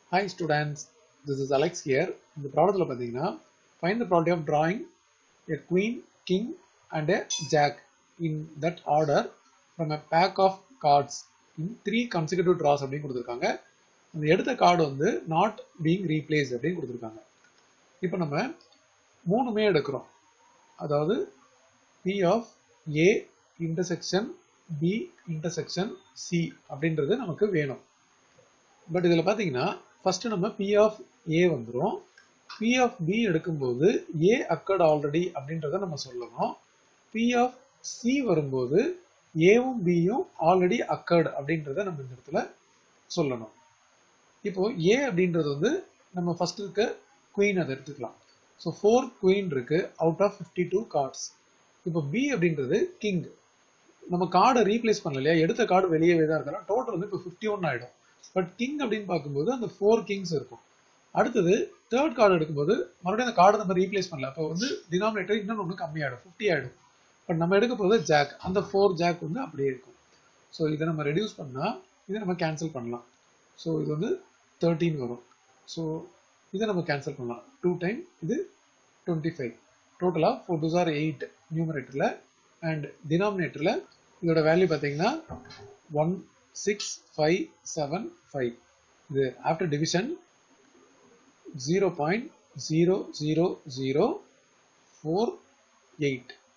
Hi students, this is Alex here. இந்த ப்ராப்ளத்தில் பார்த்தீங்கன்னா find the probability of drawing a queen, king and a jack in that order from a pack of cards in three consecutive draws அப்படின்னு கொடுத்துருக்காங்க அந்த எடுத்த card வந்து not being replaced அப்படின்னு கொடுத்துருக்காங்க இப்போ நம்ம மூணுமே எடுக்கிறோம் அதாவது P of A intersection B intersection C அப்படின்றது நமக்கு வேணும் பட் இதில் பார்த்தீங்கன்னா ஃபர்ஸ்ட் நம்ம P of A வந்துடும் P of B எடுக்கும்போது A அக்கர்ட் ஆல்ரெடி அப்படின்றத நம்ம சொல்லணும் P of C வரும்போது ஏவும் பியும் ஆல்ரெடி அக்கர்டு அப்படின்றத நம்ம இந்த இடத்துல சொல்லணும் இப்போ ஏ அப்படின்றது வந்து நம்ம ஃபர்ஸ்ட் இருக்க குயின் அதை எடுத்துக்கலாம் ஸோ ஃபோர் குயின் இருக்கு out of fifty two cards இப்போ பி அப்படின்றது கிங் நம்ம கார்டை ரீப்ளேஸ் பண்ணல இல்லையா எடுத்த கார்டு வெளியவே தான் இருக்கலாம் டோட்டல் வந்து இப்போ ஃபிஃப்டி ஒன் ஆயிடும் பட் கிங் அப்படின்னு பார்க்கும்போது அந்த ஃபோர் கிங்ஸ் இருக்கும் அடுத்தது தேர்ட் கார்டு எடுக்கும்போது மறுபடியும் அந்த கார்டை நம்ம ரீப்ளேஸ் பண்ணல அப்போ வந்து டினாமினேட்டர் இன்னொன்று ஒன்று கம்மியாயிடும் ஃபிஃப்டி ஆயிடும் பட் நம்ம எடுக்க போகிறது ஜாக் அந்த ஃபோர் ஜாக் வந்து அப்படியே இருக்கும் ஸோ இதை நம்ம ரெடியூஸ் பண்ணால் இதை நம்ம கேன்சல் பண்ணலாம் ஸோ இது வந்து தேர்ட்டீன் வரும் ஸோ இதை நம்ம கேன்சல் பண்ணலாம் டூ டைம் இது டுவெண்ட்டி ஃபைவ் டோட்டலாக ஃபோர் டூ ஆர் எயிட் நியூமரேட்டரில் அண்ட் டினாமினேட்டரில் இதோட வேல்யூ பார்த்தீங்கன்னா one six five seven five இது after division zero point zero zero zero four eight